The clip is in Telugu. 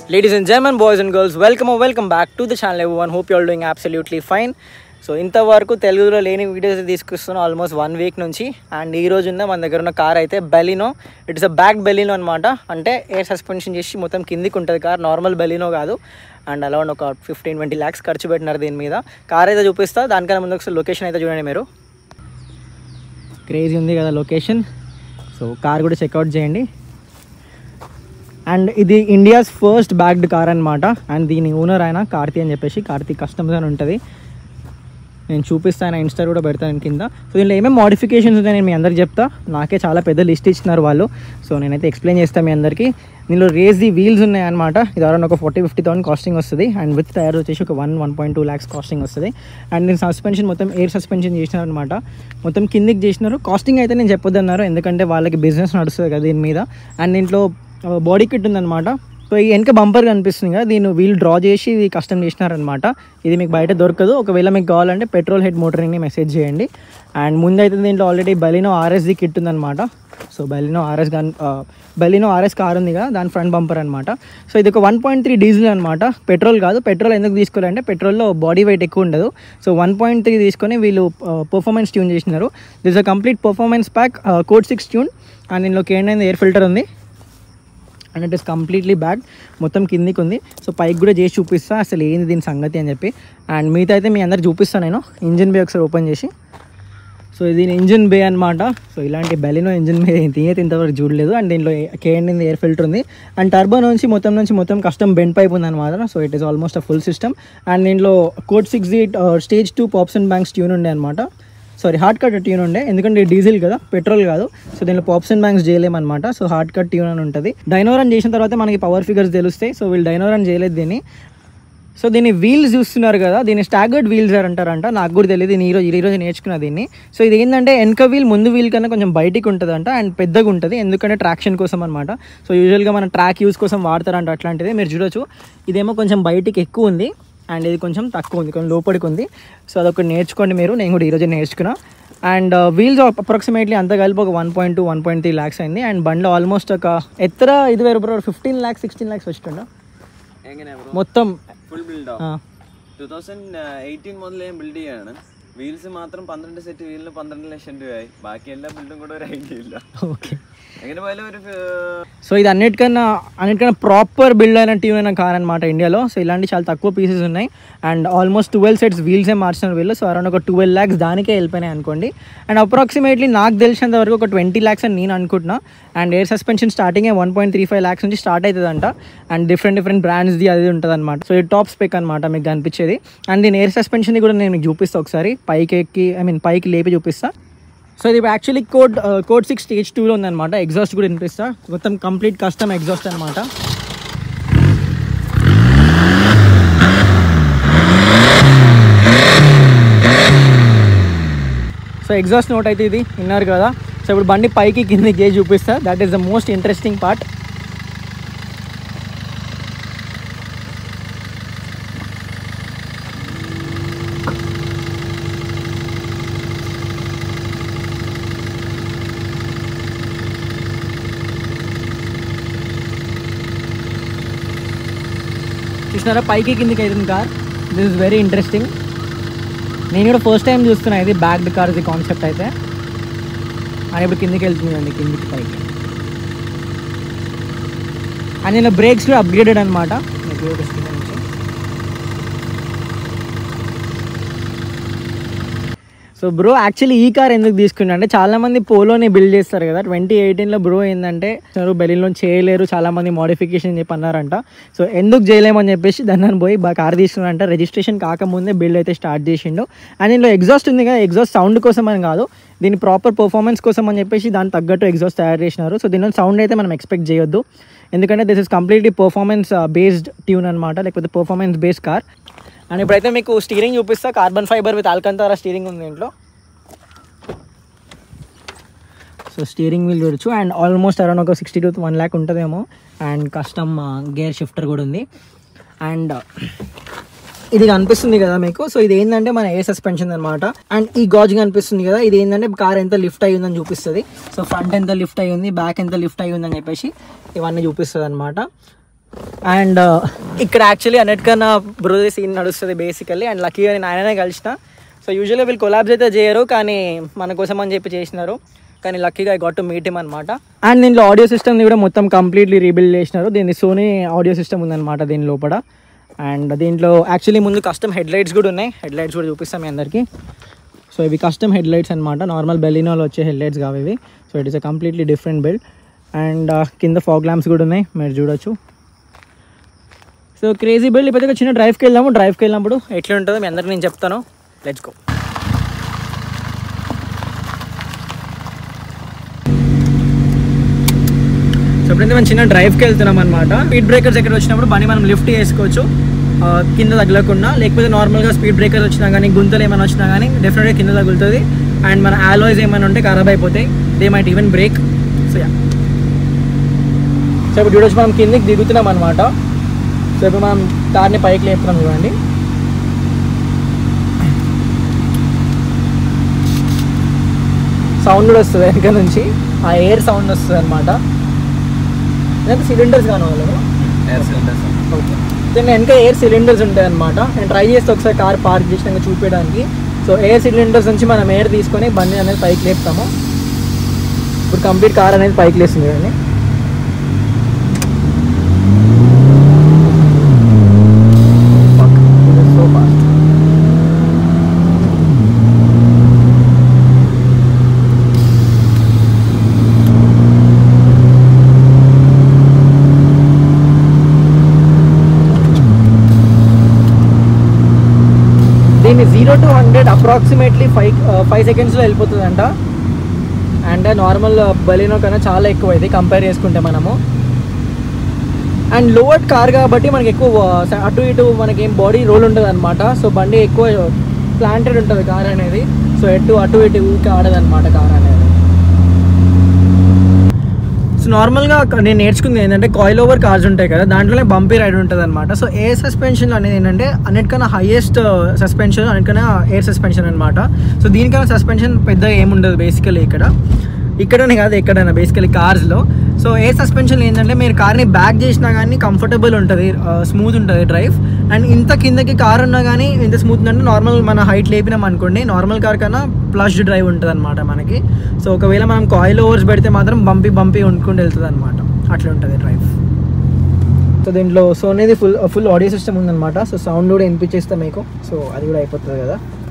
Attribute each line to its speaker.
Speaker 1: Ladies and gentlemen, boys and girls, welcome or welcome back to the channel everyone. Hope you all doing absolutely fine. So ఇంతవరకు తెలుగులో లేని వీడియోస్ తీసుకొస్తున్నాం ఆల్మోస్ట్ వన్ వీక్ నుంచి అండ్ ఈ రోజు ఉన్న మన దగ్గర ఉన్న కార్ అయితే Baleno it's a bagged Baleno అనమాట అంటే ఎయిర్ సస్పెన్షన్ చేసి మొత్తం కిందికి ఉంటుంది కార్ నార్మల్ బెలినో కాదు అండ్ అలా ఒక ఫిఫ్టీన్ ట్వంటీ ల్యాక్స్ ఖర్చు పెట్టినారు దీని మీద కార్ అయితే చూపిస్తా దానికన్నా ముందు ఒకసారి లొకేషన్ అయితే చూడండి మీరు క్రేజీ ఉంది కదా లొకేషన్ సో కార్ కూడా చెక్అవుట్ చేయండి అండ్ ఇది ఇండియాస్ ఫస్ట్ బ్యాగ్డ్ కార్ అనమాట అండ్ దీని ఓనర్ ఆయన కార్తీ అని చెప్పేసి కార్తీ కస్టమర్స్ అని ఉంటుంది నేను చూపిస్తాను ఇన్స్టా కూడా పెడతాను కింద సో దీనిలో ఏమేమి మోడిఫికేషన్స్ ఉన్నాయో నేను మీ అందరికి చెప్తా నాకే చాలా పెద్ద లిస్ట్ ఇచ్చినారు వాళ్ళు సో నేనైతే ఎక్స్ప్లెయిన్ చేస్తాను మీ అందరికీ దీనిలో రేస్ ది వీల్స్ ఉన్నాయన్నమాట ఇది అరౌండ్ ఒక ఫార్టీ ఫిఫ్టీ థౌసండ్ కాస్టింగ్ వస్తుంది అండ్ విత్ టైర్ వచ్చేసి ఒక one one point two lakhs costing వస్తుంది అండ్ నేను సస్పెన్షన్ మొత్తం ఎయిర్ సస్పెన్షన్ చేసినారు అనమాట మొత్తం కిందికి చేసినారు కాస్టింగ్ అయితే నేను చెప్పొద్దన్నారు ఎందుకంటే వాళ్ళకి బిజినెస్ నడుస్తుంది కదా దీని మీద అండ్ దీంట్లో బాడీ కిట్ ఉందన్నమాట సో ఈ వెనక బంపర్ కనిపిస్తుంది కదా దీన్ని వీల్ డ్రా చేసి ఇది కస్టమ్ చేసినారనమాట ఇది మీకు బయట దొరకదు ఒకవేళ మీకు కావాలంటే పెట్రోల్ హెడ్ మోటరింగ్ని మెసేజ్ చేయండి అండ్ ముందైతే దీంట్లో ఆల్రెడీ బలినో ఆర్ఎస్ది కిట్ ఉందన్నమాట so Baleno RS gun Baleno RS car ఉంది కదా దాని ఫ్రంట్ బంపర్ అనమాట సో ఇది ఒక వన్ పాయింట్ త్రీ డీజిల్ అనమాట పెట్రోల్ కాదు పెట్రోల్ ఎందుకు తీసుకోవాలంటే పెట్రోల్లో బాడీ వెయిట్ ఎక్కువ ఉండదు సో వన్ పాయింట్ త్రీ తీసుకొని వీళ్ళు పర్ఫార్మెన్స్ ట్యూన్ చేసినారు this a complete performance pack code six tune and దీనిలోకి ఏంటంటే ఎయిర్ ఫిల్టర్ ఉంది and it is completely bagged మొత్తం కిందికి ఉంది సో పైకి కూడా చేసి చూపిస్తా అసలు ఏంది దీని సంగతి అని చెప్పి అండ్ మిగతా అయితే మీ అందరికి చూపిస్తాను నేను ఇంజిన్ బే ఒకసారి ఓపెన్ చేసి సో ఇది ఇంజిన్ బే అనమాట సో ఇలాంటి బెలినో ఇంజిన్ బే తీయతే ఇంతవరకు చూడలేదు అండ్ దీంట్లో కేఎండి ఎయిర్ ఫిల్టర్ ఉంది అండ్ టర్బో నుంచి మొత్తం నుంచి మొత్తం కస్టమ్ బెండ్ పైప్ ఉంది అనమాట so it is almost a full system and దీంట్లో code six stage two pops and bangs tune ఉండే అనమాట సారీ హార్డ్ కట్ ట్యూన్ ఉండే ఎందుకంటే డీజిల్ కదా పెట్రోల్ కాదు సో దీనిలో పాప్స్ అండ్ బ్యాంక్స్ చేయలేమన్నమాట సో హార్డ్ కట్ ట్యూన్ అని ఉంటుంది డైనోరన్ చేసిన తర్వాత మనకి పవర్ ఫిగర్స్ తెలుస్తాయి సో వీళ్ళు డైనోరన్ చేయలేదు దీన్ని సో దీని వీల్స్ చూస్తున్నారు కదా దీన్ని స్టాగర్డ్ వీల్స్ అంటారంట నాకు కూడా తెలియదు నేను ఈరోజు ఈరోజు నేర్చుకున్న దీన్ని సో ఇది ఏంటంటే వెనక వీల్ ముందు వీల్ కన్నా కొంచెం బయటికి ఉంటుందంట అండ్ పెద్దగా ఉంటుంది ఎందుకంటే ట్రాక్షన్ కోసం అనమాట సో యూజువల్గా మన ట్రాక్ యూస్ కోసం వాడతారంట అట్లాంటిది మీరు చూడొచ్చు ఇదేమో కొంచెం బయటికి ఎక్కువ ఉంది అండ్ ఇది కొంచెం తక్కువ ఉంది కొంచెం లోపలికి ఉంది సో అదొకటి నేర్చుకోండి మీరు నేను కూడా ఈరోజు నేర్చుకున్నా అండ్ వీల్స్ అప్రాక్సిమేట్లీ అంతా కలిపి ఒక one point two one point three lakhs అయింది అండ్ బండ్లో ఆల్మోస్ట్ ఒక ఎత్తర ఇది వేరు bro fifteen lakhs sixteen lakhs వచ్చిండ
Speaker 2: എങ്ങനെ ബ്രോ
Speaker 1: మొత్తం
Speaker 2: ഫുൾ ബിൽഡോ
Speaker 1: ఆ,
Speaker 2: ടൂ തൗസൻഡ് എയ്റ്റീൻ മുതൽ ഞാൻ ബിൽഡ് ചെയ്യാണ് വീൽസ് മാത്രം പന്ത്രണ്ട് സെറ്റ് വീലിന് പന്ത്രണ്ട് ലക്ഷം രൂപയായി ബാക്കി എല്ലാ ബിൽഡും കൂടെ ഒരു ഐഡിയ ഇല്ല
Speaker 1: ఓకే
Speaker 2: എങ്ങനെ പോയാലും ഒരു
Speaker 1: సో ఇది అన్నిటికన్నా అన్నిటికన్నా ప్రాపర్ బిల్డ్ అయిన ట్యూన్ అయిన కార్ అనమాట ఇండియాలో సో ఇలాంటి చాలా తక్కువ పీసెస్ ఉన్నాయి అండ్ ఆల్మోస్ట్ ట్వెల్వ్ సెట్స్ వీల్సే మార్చినారు వీళ్ళు సో అరౌండ్ ఒక ట్వెల్వ్ ల్యాక్స్ దానికే వెళ్ళిపోయినాయి అనుకోండి అండ్ అప్రాక్సిమేట్లీ నాకు తెలిసినంత వరకు ఒక ట్వంటీ ల్యాక్స్ అని నేను అనుకుంటున్నా and air suspension starting one point three five lakhs నుంచి స్టార్ట్ అవుతుందంట అండ్ డిఫరెంట్ డిఫరెంట్ బ్రాండ్స్ది అది ఉంటుంది అనమాట సో ఇది టాప్ స్పెక్ అనమాట మీకు కనిపించేది అండ్ దీని ఎయిర్ సస్పెన్షన్ కూడా నేను మీకు చూపిస్తాను ఒకసారి పైకి ఎక్కి ఐ మీన్ పైకి లేపి చూపిస్తా సో ఇది actually code code six stage టూలో ఉందన్నమాట ఎగ్జాస్ట్ కూడా వినిపిస్తా మొత్తం కంప్లీట్ కస్టమ్ ఎగ్జాస్ట్ అనమాట సో ఎగ్జాస్ట్ నోట్ అయితే ఇది విన్నారు కదా సో ఇప్పుడు బండి పైకి కింద గేజ్ చూపిస్తా that is the most interesting part చూసినారా పైకి కిందికి అవుతుంది car this is very interesting నేను కూడా ఫస్ట్ టైం చూస్తున్నా ఇది బ్యాగ్డ్ కార్ ఇది కాన్సెప్ట్ అయితే అని ఇప్పుడు కిందికి వెళ్తుందండి కిందికి పైకి అండ్ నేను బ్రేక్స్ కూడా అప్గ్రేడెడ్ అనమాట సో బ్రో యాక్చువల్లీ ఈ కార్ ఎందుకు తీసుకున్నా అంటే చాలా మంది పోలోని బిల్డ్ చేస్తారు కదా ట్వంటీ ఎయిటీన్లో బ్రో ఏంటంటే బెలిలో చేయలేరు చాలా మంది మోడిఫికేషన్ చెప్పి అన్నారంట సో ఎందుకు చేయలేమని చెప్పేసి దాన్ని పోయి బాగా కార్ తీసుకున్నారంట రిజిస్ట్రేషన్ కాకముందే బిల్డ్ అయితే స్టార్ట్ చేసిండు అండ్ దీనిలో ఎగ్జాస్ట్ ఉంది కదా ఎగ్జాస్ట్ సౌండ్ కోసం అని కాదు దీని ప్రాపర్ పర్ఫార్మెన్స్ కోసం అని చెప్పేసి దాని తగ్గట్టు ఎగ్జాస్ట్ తయారు చేసినారు సో దీనిలో సౌండ్ అయితే మనం ఎక్స్పెక్ట్ చేయొద్దు ఎందుకంటే this is completely performance based tune అనమాట లేకపోతే పర్ఫార్మెన్స్ బేస్డ్ కార్ అండ్ ఇప్పుడైతే మీకు స్టీరింగ్ చూపిస్తా carbon fibre with Alcantara steering ఉంది దీంట్లో సో స్టీరింగ్ వీల్ చూడొచ్చు అండ్ ఆల్మోస్ట్ అరౌండ్ ఒక సిక్స్టీ టు వన్ ల్యాక్ ఉంటుందేమో అండ్ కస్టమ్ గేర్ షిఫ్టర్ కూడా ఉంది అండ్ ఇది కనిపిస్తుంది కదా మీకు సో ఇది ఏంటంటే మన ఏ సస్పెన్షన్ అనమాట అండ్ ఈ గాజ్ కనిపిస్తుంది కదా ఇది ఏంటంటే కార్ ఎంత లిఫ్ట్ అయ్యి ఉందని చూపిస్తుంది సో ఫ్రంట్ ఎంత లిఫ్ట్ అయ్యి ఉంది బ్యాక్ ఎంత లిఫ్ట్ అయ్యి ఉందని చెప్పేసి ఇవన్నీ చూపిస్తుంది అనమాట అండ్ ఇక్కడ యాక్చువల్లీ అన్నిటికన్నా బ్రోది సీన్ నడుస్తుంది బేసికల్లీ అండ్ లక్కీగా నేను ఆయననే కలిసిన సో యూజువల్గా వీళ్ళు కొలాబ్స్ అయితే చేయరు కానీ మన కోసం అని చెప్పి చేసినారు కానీ లక్కీగా I got to meet him అనమాట అండ్ దీంట్లో ఆడియో సిస్టమ్ని కూడా మొత్తం కంప్లీట్లీ రీబిల్డ్ చేసినారు దీన్ని సోనీ ఆడియో సిస్టమ్ ఉందన్నమాట దీని లోపల అండ్ దీంట్లో యాక్చువల్లీ ముందు కస్టమ్ హెడ్ లైట్స్ కూడా ఉన్నాయి హెడ్ లైట్స్ కూడా చూపిస్తాం మీ అందరికీ సో ఇవి కస్టమ్ హెడ్ లైట్స్ అనమాట నార్మల్ బెలినోలో వచ్చే హెడ్ లైట్స్ కావు ఇవి so it is a completely different build and కింద ఫాగ్ ల్యాంప్స్ కూడా ఉన్నాయి మీరు చూడొచ్చు సో క్రేజీ బిల్డ్ ఇప్పుడు చిన్న డ్రైవ్కి వెళ్దాము డ్రైవ్కి వెళ్ళినప్పుడు ఎట్లా ఉంటుందో మీ అందరికీ నేను చెప్తాను లెట్స్ గో సో ఎప్పుడైతే మనం చిన్న డ్రైవ్కి వెళ్తున్నాం అనమాట స్పీడ్ బ్రేకర్స్ ఎక్కడ వచ్చినప్పుడు బండి మనం లిఫ్ట్ చేసుకోవచ్చు ఆ, కింద తగలకుండా లేకపోతే నార్మల్గా స్పీడ్ బ్రేకర్స్ వచ్చినా కానీ గుంతలు ఏమైనా వచ్చినా కానీ డెఫినెట్గా కింద తగులుతుంది అండ్ మన ఆలోయ్స్ ఏమైనా ఉంటే ఖరాబ్ అయిపోతాయి they might even break so yeah so ఇప్పుడు చూడొచ్చు మనం కిందకి దిగుతున్నాం అనమాట సో ఇప్పుడు మనం కార్ని పైకి లేపుతున్నాం చూడండి సౌండ్ కూడా వస్తుంది వెనక నుంచి ఆ ఎయిర్ సౌండ్ వస్తుంది అనమాట సిలిండర్స్ కావాలి
Speaker 2: ఎయిర్ సిలిండర్స్
Speaker 1: ఓకే దీని వెనక ఎయిర్ సిలిండర్స్ ఉంటాయి అనమాట నేను ట్రై చేస్తే ఒకసారి కార్ పార్క్ చేసినాక చూపించడానికి సో ఎయిర్ సిలిండర్స్ నుంచి మనం ఎయిర్ తీసుకొని బండి అనేది పైకి లేపుతాము ఇప్పుడు కంప్లీట్ కార్ అనేది పైకి లేస్తుంది కదండి సో ఫాస్ట్ దీన్ని zero to hundred approximately five five సెకండ్స్లో వెళ్ళిపోతుందంట అండ్ నార్మల్ బలినో కన్నా చాలా ఎక్కువ ఇది కంపేర్ చేసుకుంటే మనము అండ్ లోవర్ కార్ కాబట్టి మనకి ఎక్కువ స- అటు ఇటు మనకి ఏం బాడీ రోల్ ఉంటుంది అనమాట సో బండి ఎక్కువ ప్లాంటెడ్ ఉంటుంది కార్ అనేది సో ఎటు అటు ఇటు ఊరికి ఆడదు అనమాట కార్ అనేది సో నార్మల్గా నేను నేర్చుకుంది ఏంటంటే కాయిల్ ఓవర్ కార్స్ ఉంటాయి కదా దాంట్లోనే బంపీ రైడ్ ఉంటుంది అనమాట సో ఎయిర్ సస్పెన్షన్ అనేది ఏంటంటే అన్నిటికన్నా హైయెస్ట్ సస్పెన్షన్ అన్నిటికన్నా ఎయిర్ సస్పెన్షన్ అనమాట సో దీనికన్నా సస్పెన్షన్ పెద్దగా ఏముండదు బేసికలీ ఇక్కడ ఇక్కడనే కాదు ఎక్కడైనా బేసికలీ కార్స్లో సో ఎయిర్ సస్పెన్షన్ ఏంటంటే మీరు కార్ని బ్యాక్ చేసినా కానీ కంఫర్టబుల్ ఉంటుంది స్మూత్ ఉంటుంది డ్రైవ్ అండ్ ఇంత కిందకి కార్ ఉన్నా కానీ ఇంత స్మూత్ అంటే నార్మల్ మన హైట్ లేపినాం అనుకోండి నార్మల్ కార్ కన్నా ప్లస్ డ్రైవ్ ఉంటుంది అనమాట మనకి సో ఒకవేళ మనం కాయిల్ ఓవర్స్ పెడితే మాత్రం బంపి బంపి వండుకుంటూ వెళ్తుంది అనమాట అట్లా ఉంటుంది డ్రైవ్ సో దీంట్లో సోనీది ఫుల్ ఫుల్ ఆడియో సిస్టమ్ ఉందన్నమాట సో సౌండ్ కూడా వినిపించేస్తాం మీకు సో అది కూడా అయిపోతుంది కదా